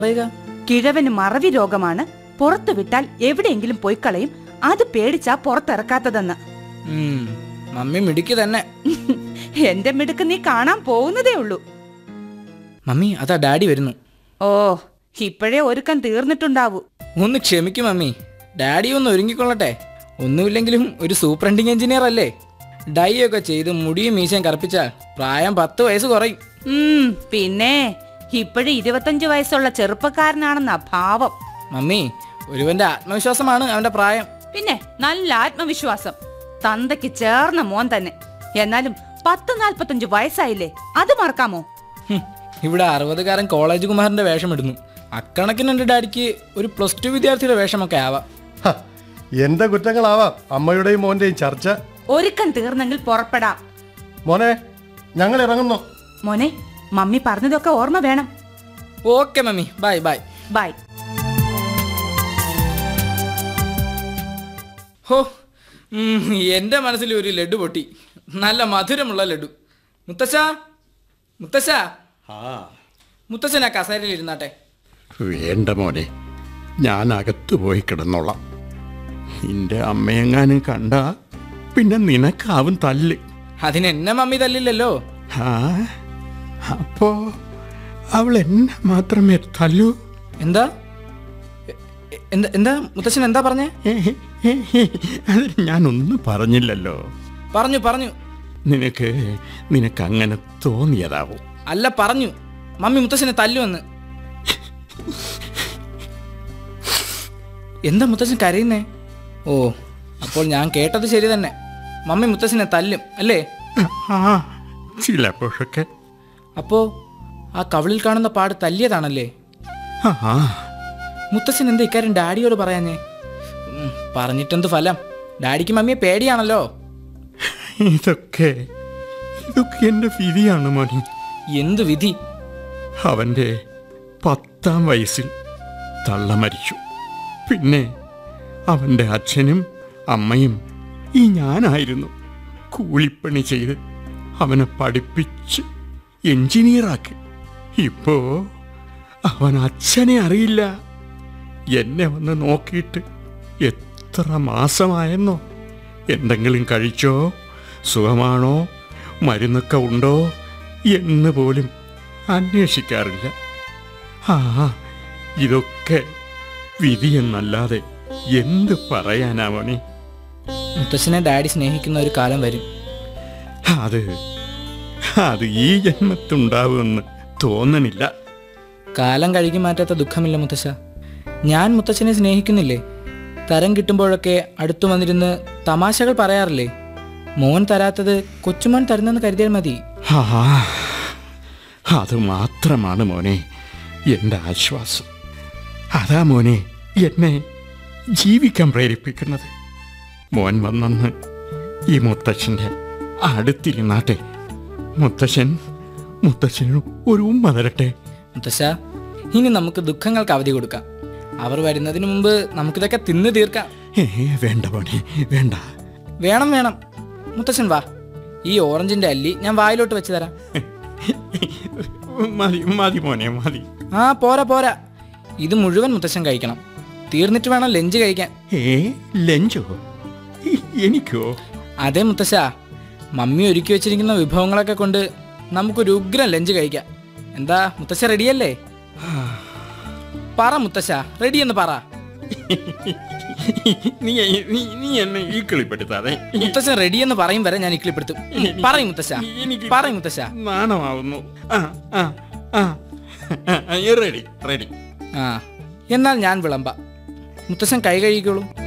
പറയുക കിഴവന് മറവി രോഗമാണ് പുറത്തു വിട്ടാൽ എവിടെയെങ്കിലും പോയി കളയും അത് പേടിച്ചാ പുറത്തിറക്കാത്തതെന്ന് ഉം, മമ്മി മിടുക്കി തന്നെ എന്റെ മിടുക്ക് നീ കാണാൻ പോകുന്നതേ ഉള്ളൂ മമ്മി അതാ ഡാഡി വരുന്നു ഓ ഇപ്പോഴേ ഒരുക്കം തീർന്നിട്ടുണ്ടാവൂ ഒന്ന് ക്ഷമിക്കും മമ്മി ഡാഡി ഒന്ന് ഒരുങ്ങിക്കൊള്ളട്ടെ ഒന്നുമില്ലെങ്കിലും ഒരു സൂപ്രണ്ടിങ് എഞ്ചിനീയർ അല്ലേ ഡൈ ഒക്കെ ചെയ്ത് മുടിയും മീശയും കറുപ്പിച്ചാൽ പ്രായം പത്ത് വയസ്സ് കുറയും ഉം പിന്നെ ഇപ്പോഴും ഇരുപത്തഞ്ചു വയസ്സുള്ള ചെറുപ്പക്കാരനാണെന്നാ ഭാവം മമ്മി ഒരുവന്റെ ആത്മവിശ്വാസമാണ് അവന്റെ പ്രായം പിന്നെ നല്ല ആത്മവിശ്വാസം തന്തയ്ക്ക് ചേർന്ന മോൻ തന്നെ എന്നാലും പത്ത് നാൽപ്പത്തഞ്ചു വയസ്സായില്ലേ അത് മറക്കാമോ ഹും, ഇവിടെ അറുപതുകാരൻ കോളേജ് കുമാരന്റെ വേഷം ഇടുന്നു അക്കണക്കിന് എൻ്റെ ഡാഡിക്ക് ഒരു പ്ലസ് ടു വിദ്യാർത്ഥിയുടെ വേഷമൊക്കെ ആവാം ഹ, എന്റെ കുറ്റങ്ങളാവാം അമ്മയുടെയും മോന്റെയും ചർച്ച ഒരുക്കം തീർന്നെങ്കിൽ പുറപ്പെടാം മോനെ ഞങ്ങൾ ഇറങ്ങുന്നു മോനെ മമ്മി പറഞ്ഞതൊക്കെ ഓർമ്മ വേണം okay mummy bye bye bye ഹോ ഉം, എൻ്റെ മനസ്സിൽ ഒരു ലഡു പൊട്ടി നല്ല മധുരമുള്ള ലഡു മുത്തശ്ശ മുത്തശ്ശ മുത്തശ്ശൻ ആ കസേരയിൽ ഇരുന്നാട്ടെ വേണ്ട മോനെ ഞാൻ അകത്ത് പോയി കിടന്നോളാം നിന്റെ അമ്മയെങ്ങാനും കണ്ട പിന്നെ നിനക്കാവും തല്ല് അതിന് എന്നെ മമ്മി തല്ലില്ലല്ലോ ആ അപ്പോ അവൾ എന്നെ മാത്രമേ തല്ലൂ എന്താ എ- എ- എന്താ എന്താ മുത്തശ്ശൻ എന്താ പറഞ്ഞേ അതിന് ഞാനൊന്നും പറഞ്ഞില്ലല്ലോ പറഞ്ഞു പറഞ്ഞു നിനക്ക് നിനക്ക് അങ്ങനെ തോന്നിയതാവും അല്ല പറഞ്ഞു മമ്മി മുത്തശ്ശനെ തല്ലുവന്ന് എന്താ മുത്തശ്ശൻ കരയുന്നേ ഓ അപ്പോൾ ഞാൻ കേട്ടത് ശരി തന്നെ മമ്മി മുത്തശ്ശനെ തല്ലും അല്ലേ ആ ചിലപ്പോഴൊക്കെ അപ്പോ ആ കവിളിൽ കാണുന്ന പാട് തല്ലിയതാണല്ലേ ആ മുത്തശ്ശൻ എന്താ ഇക്കാര്യം ഡാഡിയോട് പറയാഞ്ഞേ ഉം, പറഞ്ഞിട്ടെന്ത് ഫലം ഡാഡിക്ക് മമ്മിയെ പേടിയാണല്ലോ ഇതൊക്കെ ഇതൊക്കെ എൻ്റെ വിധിയാണ് മോനെ എന്ത് വിധി അവൻ്റെ പത്താം വയസ്സിൽ തള്ള മരിച്ചു പിന്നെ അവൻ്റെ അച്ഛനും അമ്മയും ഈ ഞാനായിരുന്നു കൂലിപ്പണി ചെയ്ത് അവനെ പഠിപ്പിച്ച് എഞ്ചിനീയറാക്കി ഇപ്പോ അവൻ അച്ഛനെ അറിയില്ല എന്നെ വന്ന് നോക്കിയിട്ട് എത്ര മാസമായെന്നോ എന്തെങ്കിലും കഴിച്ചോ സുഖമാണോ മരുന്നൊക്കെ ഉണ്ടോ എന്ന് പോലും അന്വേഷിക്കാറില്ല ആ ഇതൊക്കെ വിധിയെന്നല്ലാതെ എന്ത് പറയാനാ മോനെ മുത്തശ്ശനെ ഡാഡി സ്നേഹിക്കുന്ന ഒരു കാലം വരും അത് അത് ഈ ജന്മത്തുണ്ടാവുമെന്ന് തോന്നണില്ല കാലം കഴുകി മാറ്റാത്ത ദുഃഖമില്ല മുത്തശ്ശ ഞാൻ മുത്തശ്ശനെ സ്നേഹിക്കുന്നില്ലേ തരം കിട്ടുമ്പോഴൊക്കെ അടുത്തു വന്നിരുന്ന് തമാശകൾ പറയാറില്ലേ മോൻ തരാത്തത് കൊച്ചുമോൻ തരുന്നെന്ന് കരുതിയാൽ മതി ആ അത് മാത്രമാണ് മോനെ എൻ്റെ ആശ്വാസം അതാ മോനെ എന്നെ ജീവിക്കാൻ പ്രേരിപ്പിക്കുന്നത് മോൻ വന്നെന്ന് ഈ മുത്തച്ഛൻ്റെ അടുത്തിരുന്നാട്ടെ മുത്തച്ഛൻ മുത്തച്ഛന് ഒരു ഉമ്മ തരട്ടെ മുത്തശ്ശ ഇനി നമുക്ക് ദുഃഖങ്ങൾക്ക് അവധി കൊടുക്കാം അവർ വരുന്നതിന് മുമ്പ് നമുക്കിതൊക്കെ തിന്നു തീർക്കാം ഏ വേണ്ട മോനെ വേണ്ട വേണം വേണം മുത്തശ്ശൻ വാ ഈ ഓറഞ്ചിന്റെ അല്ലി ഞാൻ വായിലോട്ട് വെച്ച് തരാം മതി മതി മോനെ മതി ആ പോരാ പോരാ ഇത് മുഴുവൻ മുത്തശ്ശൻ കഴിക്കണം തീർന്നിട്ട് വേണം ലഞ്ച് കഴിക്കാൻ ഏ ലഞ്ചോ ഇ- എനിക്കോ അതെ മുത്തശ്ശ മമ്മി ഒരുക്കി വെച്ചിരിക്കുന്ന വിഭവങ്ങളൊക്കെ കൊണ്ട് നമുക്കൊരു ഉഗ്രം ലഞ്ച് കഴിക്കാം എന്താ മുത്തശ്ശ റെഡിയല്ലേ പറ മുത്തശ്ശ റെഡിയെന്ന് പറ നീ നീ നീ എന്നെ ഈ കിളിപ്പെടുത്താതെ മുത്തശ്ശൻ റെഡിയെന്ന് പറയും വരെ ഞാൻ ഇക്കിളിപ്പെടുത്തും പറയും മുത്തശ്ശ എനിക്ക് പറയും മുത്തശ്ശ നാണമാവുന്നു ആ ആ ആ റെഡി റെഡി ആ എന്നാൽ ഞാൻ വിളമ്പാം മുത്തശ്ശൻ കൈ കഴുകിക്കോളൂ